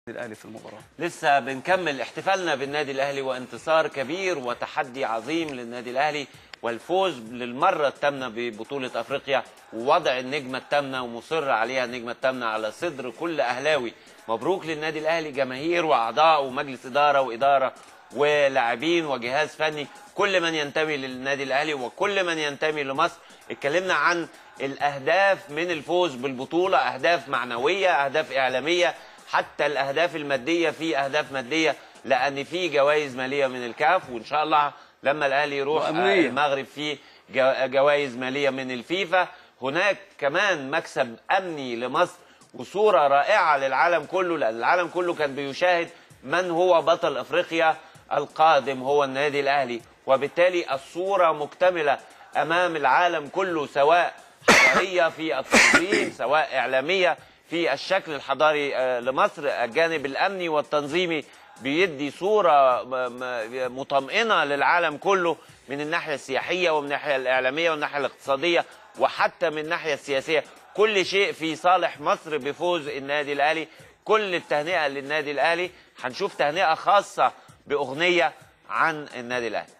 الاهلي في المباراه لسه بنكمل احتفالنا بالنادي الاهلي وانتصار كبير وتحدي عظيم للنادي الاهلي والفوز للمره الثامنه ببطوله افريقيا ووضع النجمه الثامنه ومصر عليها النجمه الثامنه على صدر كل اهلاوي مبروك للنادي الاهلي جماهير واعضاء ومجلس اداره واداره ولاعبين وجهاز فني كل من ينتمي للنادي الاهلي وكل من ينتمي لمصر اتكلمنا عن الاهداف من الفوز بالبطوله اهداف معنويه اهداف اعلاميه حتى الاهداف الماديه في اهداف ماديه لان في جوائز ماليه من الكاف وان شاء الله لما الاهلي يروح وأمنية. المغرب في جو- جوائز ماليه من الفيفا هناك كمان مكسب امني لمصر وصوره رائعه للعالم كله لان العالم كله كان بيشاهد من هو بطل افريقيا القادم هو النادي الاهلي وبالتالي الصوره مكتمله امام العالم كله سواء حضاريه في التنظيم سواء اعلاميه في الشكل الحضاري آه، لمصر الجانب الامني والتنظيمي بيدي صوره م- م- مطمئنه للعالم كله من الناحيه السياحيه ومن الناحيه الاعلاميه والناحيه الاقتصاديه وحتى من الناحيه السياسيه كل شيء في صالح مصر بفوز النادي الاهلي كل التهنئه للنادي الاهلي هنشوف تهنئه خاصه باغنيه عن النادي الاهلي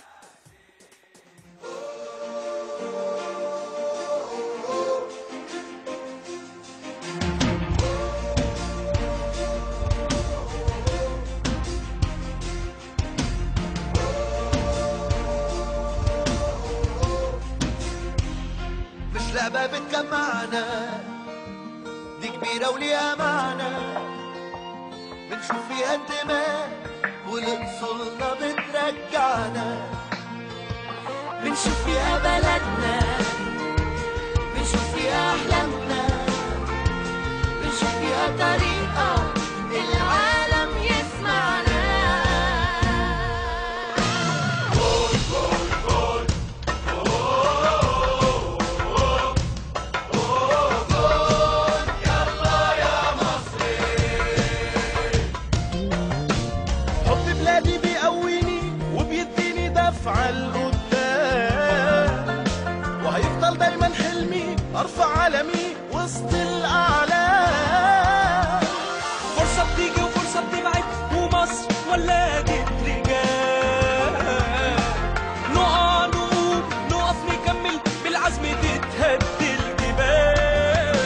مش لعبة بتجمعنا دي كبيرة وليها معنى بنشوف فيها انتماء ولأصولنا بترجعنا بنشوف فيها بلدنا بنشوف فيها أحلامنا بنشوف فيها طريقة العالم يسمعنا حب بلادي بيقويني وبيديني دفعة لقدام وهيفضل دايما حلمي ارفع علمي وسط الاعلام فرصة بتيجي وفرصة بتبعد ومصر ولادت رجال نقع نقوم نقف نكمل بالعزم تتهد الجبال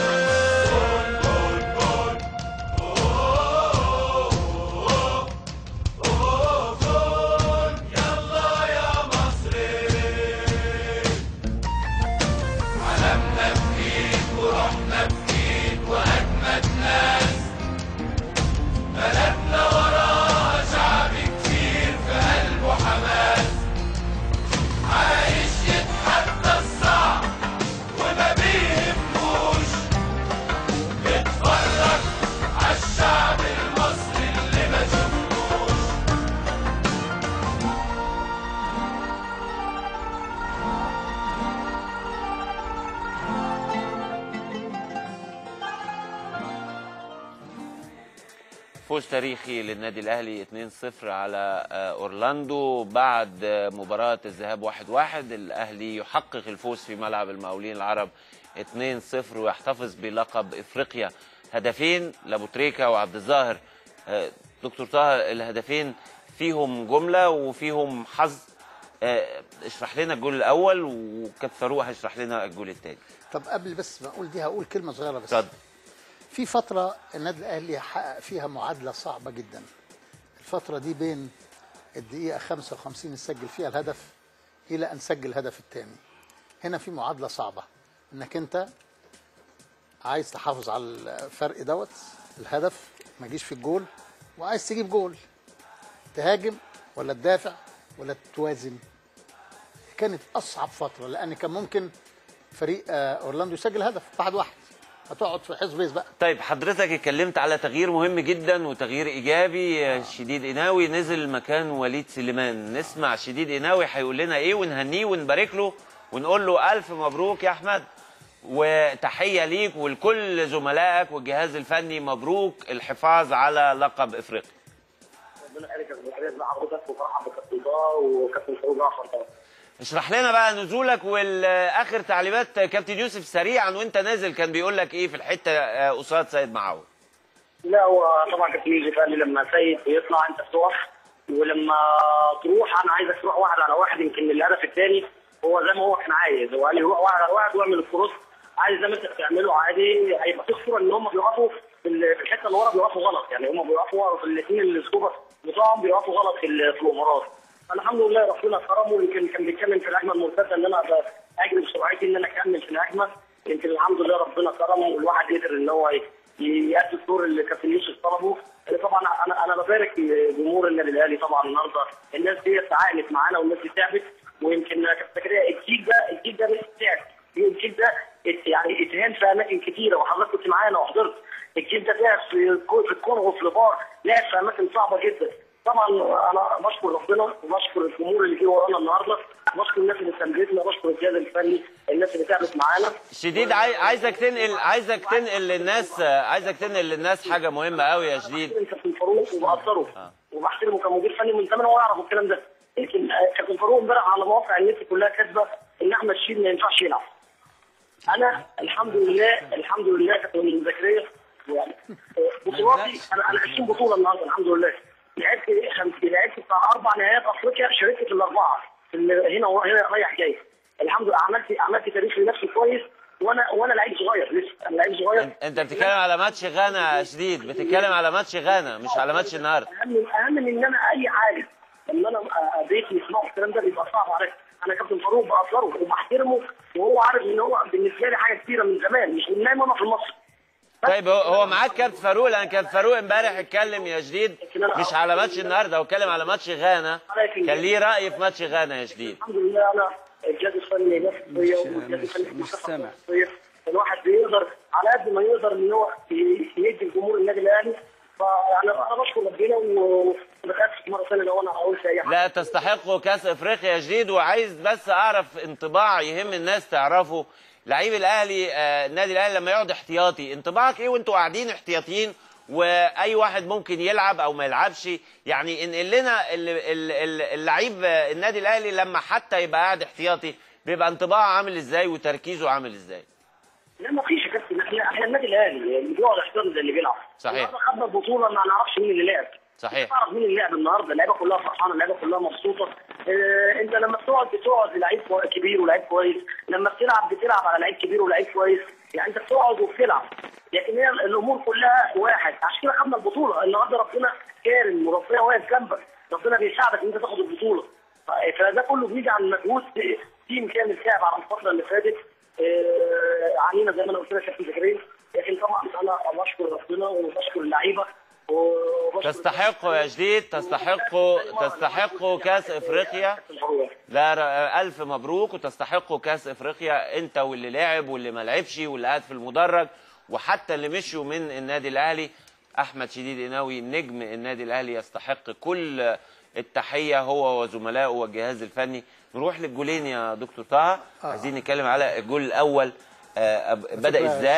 فوز تاريخي للنادي الاهلي 2-0 على آه، اورلاندو بعد آه، مباراه الذهاب 1-1 الاهلي يحقق الفوز في ملعب المقاولين العرب 2-0 ويحتفظ بلقب افريقيا هدفين لابو تريكه وعبد الظاهر آه، دكتور طه الهدفين فيهم جمله وفيهم حظ آه، اشرح لنا الجول الاول وكابتن فاروق هيشرح لنا الجول الثاني طب قبل بس ما اقول دي هقول كلمه صغيره بس اتفضل في فتره النادي الاهلي حقق فيها معادله صعبه جدا الفتره دي بين الدقيقه 55 نسجل فيها الهدف الى ان سجل الهدف الثاني هنا في معادله صعبه انك انت عايز تحافظ على الفرق دوت الهدف ما يجيش في الجول وعايز تجيب جول تهاجم ولا تدافع ولا توازن كانت اصعب فتره لان كان ممكن فريق آه، اورلاندو يسجل هدف واحد واحد هتقعد في حزب بيس بقى طيب حضرتك اتكلمت على تغيير مهم جدا وتغيير ايجابي آه. شديد قناوي نزل مكان وليد سليمان نسمع شديد قناوي هيقول لنا ايه ونهنيه ونبارك له ونقول له الف مبروك يا احمد وتحيه ليك ولكل زملائك والجهاز الفني مبروك الحفاظ على لقب افريقيا ربنا يخليك يا مع حضرتك وفرحه بكابتن طه وكابتن فاروق جعفر طبعا اشرح لنا بقى نزولك واخر تعليمات كابتن يوسف سريعا وانت نازل كان بيقول لك ايه في الحته آه، قصاد سيد معاوي لا هو طبعا كابتن يوسف قال لي لما سيد بيطلع انت بتقف ولما تروح انا عايزك تروح واحد على واحد يمكن الهدف الثاني هو زي ما هو كان عايز هو قال لي روح واحد على واحد واعمل الكروس عايز زي ما انت بتعمله عادي هيبقى في خطوره ان هم بيقفوا في ال- في الحته اللي ورا بيقفوا غلط يعني هم بيقفوا في الاثنين السكوبر بتوعهم بيقفوا غلط في ال- في الامارات الحمد لله ربنا كرمه يمكن كان بيتكلم في الهجمه المرتده ان انا أبقى اجري بسرعتي ان انا اكمل في الهجمه يمكن الحمد لله ربنا كرمه والواحد قدر ان هو ي- يأدي الدور اللي كابتن يوسف طلبه طبعا انا انا ببارك لجمهور النادي الاهلي طبعا النهارده الناس دي تعاونت معانا والناس دي تعبت ويمكن يا كابتن زكريا الجيل ده الجيل ده مش تعب الجيل ده ات- يعني اتهان في اماكن كتيره وحضرتك كنت معانا وحضرت الجيل ده لعب في الكو- في الكونغو في ليبار لعب في اماكن صعبه جدا طبعا انا بشكر ربنا وبشكر الجمهور اللي جه ورانا النهارده بشكر الناس اللي ساندتنا بشكر الجهاز الفني الناس اللي تعبت معانا شديد عاي... عايزك تنقل عايزك تنقل للناس عايزك تنقل للناس حاجه مهمه قوي يا شديد كابتن فاروق وبقدره وبحترمه كمدير فني من زمان هو يعرف الكلام ده لكن آه، كابتن فاروق امبارح على مواقع النت كلها كاتبه ان احمد شيل ما ينفعش يلعب انا الحمد لله الحمد لله كابتن زكريا يعني آه، بطولاتي انا انا 20 بطوله النهارده الحمد لله لعبت خمس لعبت بتاع اربع نهائيات افريقيا شاركت في الاربعه في ال- هنا هنا رايح جاي الحمد لله عملت عملت تاريخ لنفسي كويس وانا وانا لعيب صغير لسه انا لعيب صغير انت بتتكلم على ماتش غانا يا شديد بتتكلم على ماتش غانا مش على ماتش النهارده اهم اهم من ان انا اي حاجه لما انا أبقى بيتي يسمعوا الكلام ده بيبقى صعب عليا انا كابتن فاروق بقدره وبحترمه وهو عارف ان هو بالنسبه لي حاجه كبيره من زمان مش من نايم انا في مصر طيب هو هو معاك كابتن فاروق لان كابتن فاروق امبارح اتكلم يا شديد مش على ماتش النهارده هو اتكلم على ماتش غانا كان ليه راي في ماتش غانا يا شديد الحمد لله انا الجهاز الفني نفس فيا والجهاز الفني مش سامع. فيا. الواحد بيقدر على قد ما يقدر ان هو ي- يدي الجمهور النادي الاهلي فيعني انا بشكر ربنا وبتاسف مره ثانيه لو انا قلت اي حاجه لا تستحقوا كاس افريقيا يا جديد وعايز بس اعرف انطباع يهم الناس تعرفه لعيب الاهلي آه، النادي الاهلي لما يقعد احتياطي انطباعك ايه وانتوا قاعدين احتياطيين واي واحد ممكن يلعب او ما يلعبش يعني انقل لنا ال- ال- ال- اللعيب آه، النادي الاهلي لما حتى يبقى قاعد احتياطي بيبقى انطباعه عامل ازاي وتركيزه عامل ازاي لا ما فيش يا كابتن احنا احنا النادي الاهلي اللي بيقعد يحترم زي اللي بيلعب صحيح. النهارده خدنا البطوله ما نعرفش مين اللي لعب صحيح تعرف مين اللي لعب النهارده اللعيبه كلها فرحانه اللعيبه كلها مبسوطه اه انت لما بتقعد بتقعد لعيب كو- كبير ولعيب كويس لما بتلعب بتلعب على لعيب كبير ولعيب كويس يعني انت بتقعد وبتلعب لكن هي الامور كلها واحد عشان كده خدنا البطوله النهارده ربنا كارم وربنا واقف جنبك ربنا بيساعدك ان انت تاخد البطوله ف- فده كله بيجي عن مجهود تيم كامل تعب على الفتره اللي فاتت اه علينا زي ما انا قلت لك يا كابتن زكريا لكن طبعا انا بشكر ربنا وبشكر اللعيبه وبشكر تستحقوا يا جديد تستحقوا تستحقوا كاس افريقيا لا ر- ألف مبروك وتستحقوا كأس إفريقيا أنت واللي لعب واللي ما لعبش واللي قاعد في المدرج وحتى اللي مشوا من النادي الأهلي أحمد شديد قناوي نجم النادي الأهلي يستحق كل التحية هو وزملائه والجهاز الفني نروح للجولين يا دكتور طه عايزين نتكلم على الجول الأول آه، بدأ فكرة إزاي